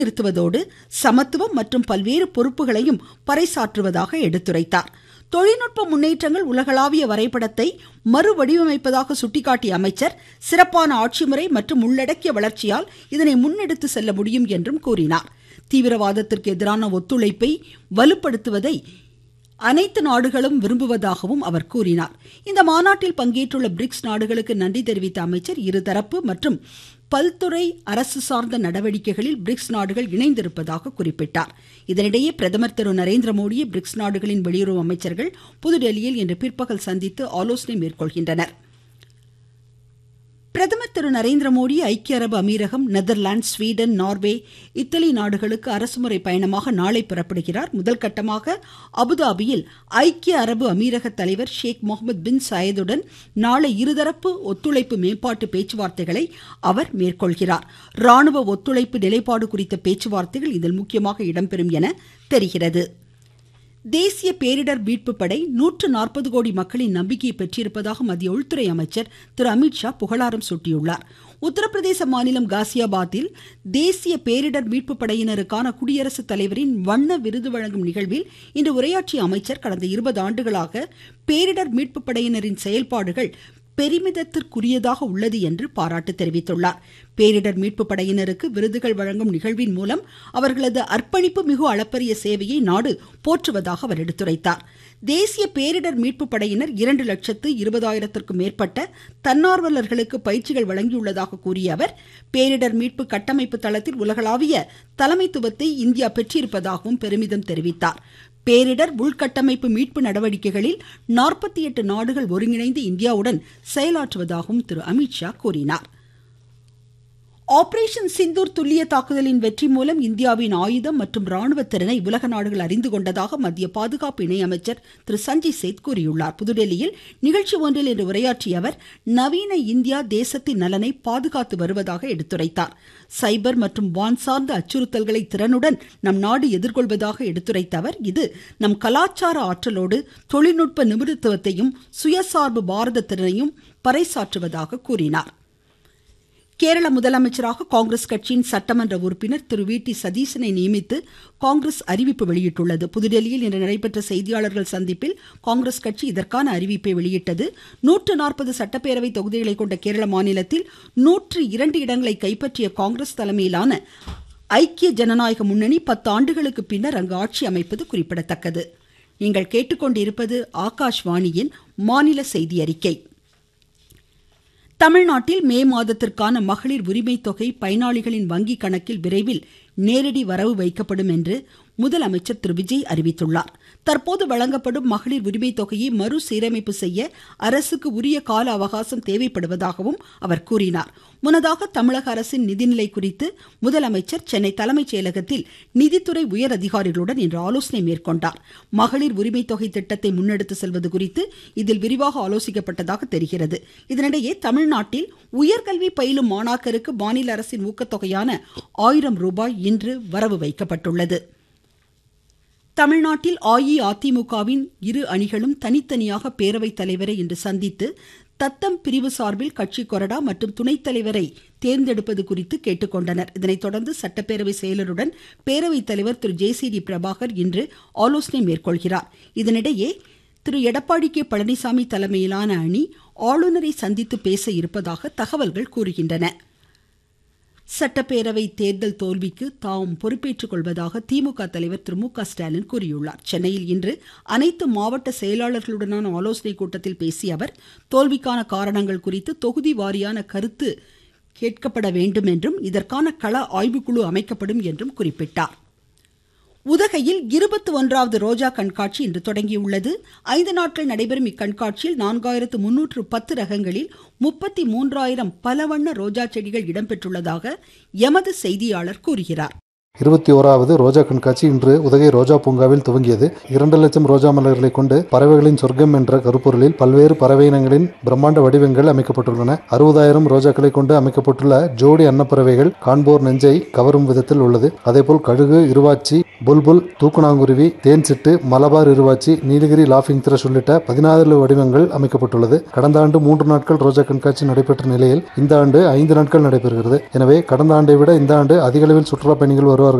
நிறுத்துவதோடு சமத்துவம் மற்றும் பல்வேறு பொறுப்புகளையும் பறைசாற்றுவதாக எடுத்துரைத்தார் தொழில்நுட்ப முன்னேற்றங்கள் உலகளாவிய வரைபடத்தை மறுவடிவமைப்பதாக சுட்டிக்காட்டிய அமைச்சர் சிறப்பான ஆட்சிமுறை மற்றும் உள்ளடக்கிய வளர்ச்சியால் இதனை முன்னெடுத்து செல்ல முடியும் என்றும் கூறினார் தீவிரவாதத்திற்கு எதிரான ஒத்துழைப்பை வலுப்படுத்துவதை அனைத்து நாடுகளும் விரும்புவதாகவும் அவர் கூறினார் இந்த மாநாட்டில் பங்கேற்றுள்ள பிரிக்ஸ் நாடுகளுக்கு நன்றி தெரிவித்த அமைச்சர் இருதரப்பு மற்றும் பல்துறை அரசு சார்ந்த நடவடிக்கைகளில் பிரிக்ஸ் நாடுகள் இணைந்திருப்பதாக குறிப்பிட்டார் இதனிடையே பிரதமர் திரு நரேந்திர மோடியை பிரிக்ஸ் நாடுகளின் வெளியுறவு அமைச்சர்கள் புதுடெல்லியில் இன்று பிற்பகல் சந்தித்து ஆலோசனை மேற்கொள்கின்றனர் பிரதமர் திரு நரேந்திர மோடி ஐக்கிய அரபு அமீரகம் நெதர்லாந்து ஸ்வீடன் நார்வே இத்தாலி நாடுகளுக்கு அரசுமுறை பயணமாக நாளை புறப்படுகிறார் முதல் கட்டமாக அபுதாபியில் ஐக்கிய அரபு அமீரக தலைவர் ஷேக் முகமது பின் சயதுடன் நாளை இருதரப்பு ஒத்துழைப்பு மேம்பாட்டு பேச்சுவார்த்தைகளை அவர் மேற்கொள்கிறார் ராணுவ ஒத்துழைப்பு நிலைப்பாடு குறித்த பேச்சுவார்த்தைகள் இதில் முக்கியமாக இடம்பெறும் என தெரிகிறது தேசிய பேரிடர் மீட்பு படை நூற்று நாற்பது கோடி மக்களின் நம்பிக்கையை பெற்றிருப்பதாக மத்திய உள்துறை அமைச்சர் திரு அமித்ஷா புகழாரம் சூட்டியுள்ளார் உத்தரப்பிரதேச மாநிலம் காசியாபாத்தில் தேசிய பேரிடர் மீட்பு படையினருக்கான குடியரசுத் தலைவரின் வண்ண விருது வழங்கும் நிகழ்வில் இன்று உரையாற்றிய அமைச்சர் கடந்த இருபது ஆண்டுகளாக பேரிடர் மீட்பு படையினரின் செயல்பாடுகள் பெருமிதத்திற்குரியதாக உள்ளது என்று பாராட்டு தெரிவித்துள்ளார் பேரிடர் மீட்பு படையினருக்கு விருதுகள் வழங்கும் நிகழ்வின் மூலம் அவர்களது அர்ப்பணிப்பு மிகு அளப்பரிய சேவையை நாடு போற்றுவதாக அவர் எடுத்துரைத்தார் தேசிய பேரிடர் மீட்பு படையினர் இரண்டு லட்சத்து இருபதாயிரத்திற்கும் மேற்பட்ட தன்னார்வலர்களுக்கு பயிற்சிகள் வழங்கியுள்ளதாக கூறிய அவர் பேரிடர் மீட்பு கட்டமைப்பு தளத்தில் உலகளாவிய தலைமைத்துவத்தை இந்தியா பெற்றிருப்பதாகவும் பெருமிதம் தெரிவித்தார் பேரிடர் உள்கட்டமைப்பு மீட்பு நடவடிக்கைகளில் நாற்பத்தி எட்டு நாடுகள் ஒருங்கிணைந்து இந்தியாவுடன் செயலாற்றுவதாகவும் திரு அமித்ஷா கூறினார் ஆபரேஷன் சிந்தூர் துல்லிய தாக்குதலின் வெற்றி மூலம் இந்தியாவின் ஆயுதம் மற்றும் ராணுவ திறனை உலக நாடுகள் அறிந்து கொண்டதாக மத்திய பாதுகாப்பு இணையமைச்சர் திரு சஞ்சய் சேத் கூறியுள்ளார் புதுடெல்லியில் நிகழ்ச்சி ஒன்றில் இன்று உரையாற்றிய அவர் நவீன இந்தியா தேசத்தின் நலனை பாதுகாத்து வருவதாக எடுத்துரைத்தார் சைபர் மற்றும் வான் சார்ந்த அச்சுறுத்தல்களை திறனுடன் நம் நாடு எதிர்கொள்வதாக எடுத்துரைத்த அவர் இது நம் கலாச்சார ஆற்றலோடு தொழில்நுட்ப நிபுணத்துவத்தையும் சுயசார்பு பாரத திறனையும் பறைசாற்றுவதாக கூறினார் கேரள முதலமைச்சராக காங்கிரஸ் கட்சியின் சட்டமன்ற உறுப்பினர் திரு வி டி சதீசனை நியமித்து காங்கிரஸ் அறிவிப்பு வெளியிட்டுள்ளது புதுடெல்லியில் இன்று நடைபெற்ற செய்தியாளர்கள் சந்திப்பில் காங்கிரஸ் கட்சி இதற்கான அறிவிப்பை வெளியிட்டது நூற்று நாற்பது சட்டப்பேரவை தொகுதிகளை கொண்ட கேரள மாநிலத்தில் நூற்று இரண்டு இடங்களை கைப்பற்றிய காங்கிரஸ் தலைமையிலான ஐக்கிய ஜனநாயக முன்னணி பத்து ஆண்டுகளுக்கு பின்னர் அங்கு ஆட்சி அமைப்பது குறிப்பிடத்தக்கது நீங்கள் கேட்டுக்கொண்டிருப்பது ஆகாஷ்வாணியின் மாநில செய்தி அறிக்கை தமிழ்நாட்டில் மே மாதத்திற்கான மகளிர் உரிமை தொகை பயனாளிகளின் வங்கி கணக்கில் விரைவில் நேரடி வரவு வைக்கப்படும் என்று முதலமைச்சர் திரு விஜய் அறிவித்துள்ளார் தற்போது வழங்கப்படும் மகளிர் உரிமை தொகையை மறுசீரமைப்பு செய்ய அரசுக்கு உரிய கால அவகாசம் தேவைப்படுவதாகவும் அவர் கூறினார் முன்னதாக தமிழக அரசின் நிதிநிலை குறித்து முதலமைச்சர் சென்னை தலைமைச் செயலகத்தில் நிதித்துறை உயர் அதிகாரிகளுடன் இன்று ஆலோசனை மேற்கொண்டார் மகளிர் உரிமை தொகை திட்டத்தை முன்னெடுத்து செல்வது குறித்து இதில் விரிவாக ஆலோசிக்கப்பட்டதாக தெரிகிறது இதனிடையே தமிழ்நாட்டில் உயர்கல்வி பயிலும் மாணாக்கருக்கு மாநில அரசின் ஊக்கத்தொகையான ஆயிரம் ரூபாய் இன்று வரவு வைக்கப்பட்டுள்ளது தமிழ்நாட்டில் அஇஅதிமுகவின் இரு அணிகளும் தனித்தனியாக பேரவைத் தலைவரை இன்று சந்தித்து தத்தம் பிரிவு சார்பில் கட்சி கொறடா மற்றும் துணைத் தலைவரை தேர்ந்தெடுப்பது குறித்து கேட்டுக்கொண்டனர் இதனைத் தொடர்ந்து சட்டப்பேரவை செயலருடன் பேரவைத் தலைவர் திரு ஜே சி டி பிரபாகர் இன்று ஆலோசனை மேற்கொள்கிறார் இதனிடையே திரு எடப்பாடி கே பழனிசாமி தலைமையிலான அணி ஆளுநரை சந்தித்து பேச இருப்பதாக தகவல்கள் கூறுகின்றன சட்டப்பேரவை தேர்தல் தோல்விக்கு தாம் பொறுப்பேற்றுக் கொள்வதாக திமுக தலைவர் திரு மு க ஸ்டாலின் கூறியுள்ளார் சென்னையில் இன்று அனைத்து மாவட்ட செயலாளர்களுடனான ஆலோசனைக் கூட்டத்தில் பேசிய அவர் தோல்விக்கான காரணங்கள் குறித்து தொகுதி வாரியான கருத்து கேட்கப்பட வேண்டும் என்றும் இதற்கான கள ஆய்வுக்குழு அமைக்கப்படும் என்றும் குறிப்பிட்டார் உதகையில் இருபத்தி ஒன்றாவது ரோஜா கண்காட்சி இன்று தொடங்கியுள்ளது ஐந்து நாட்கள் நடைபெறும் இக்கண்காட்சியில் நான்காயிரத்து முன்னூற்று பத்து ரகங்களில் முப்பத்தி மூன்றாயிரம் பலவண்ண ரோஜா செடிகள் இடம்பெற்றுள்ளதாக எமது செய்தியாளர் கூறுகிறார் இருபத்தி ஓராவது ரோஜா கண்காட்சி இன்று உதகை ரோஜா பூங்காவில் துவங்கியது இரண்டு லட்சம் ரோஜா மலர்களை கொண்டு பறவைகளின் சொர்க்கம் என்ற கருப்பொருளில் பல்வேறு பறவை இனங்களின் பிரம்மாண்ட வடிவங்கள் அமைக்கப்பட்டுள்ளன அறுபதாயிரம் ரோஜாக்களை கொண்டு அமைக்கப்பட்டுள்ள ஜோடி அன்னப்பறவைகள் காண்போர் நெஞ்சை கவரும் விதத்தில் உள்ளது அதேபோல் கழுகு இருவாச்சி புல்புல் தூக்குநாங்குருவி தேன் சிட்டு மலபார் இருவாச்சி நீலகிரி லாஃபிங் த்ரஷ் உள்ளிட்ட பதினாறு வடிவங்கள் அமைக்கப்பட்டுள்ளது கடந்த ஆண்டு மூன்று நாட்கள் ரோஜா கண்காட்சி நடைபெற்ற நிலையில் இந்த ஆண்டு ஐந்து நாட்கள் நடைபெறுகிறது எனவே கடந்த ஆண்டை விட இந்த ஆண்டு அதிக அளவில் சுற்றுலா பயணிகள் வருவார்கள்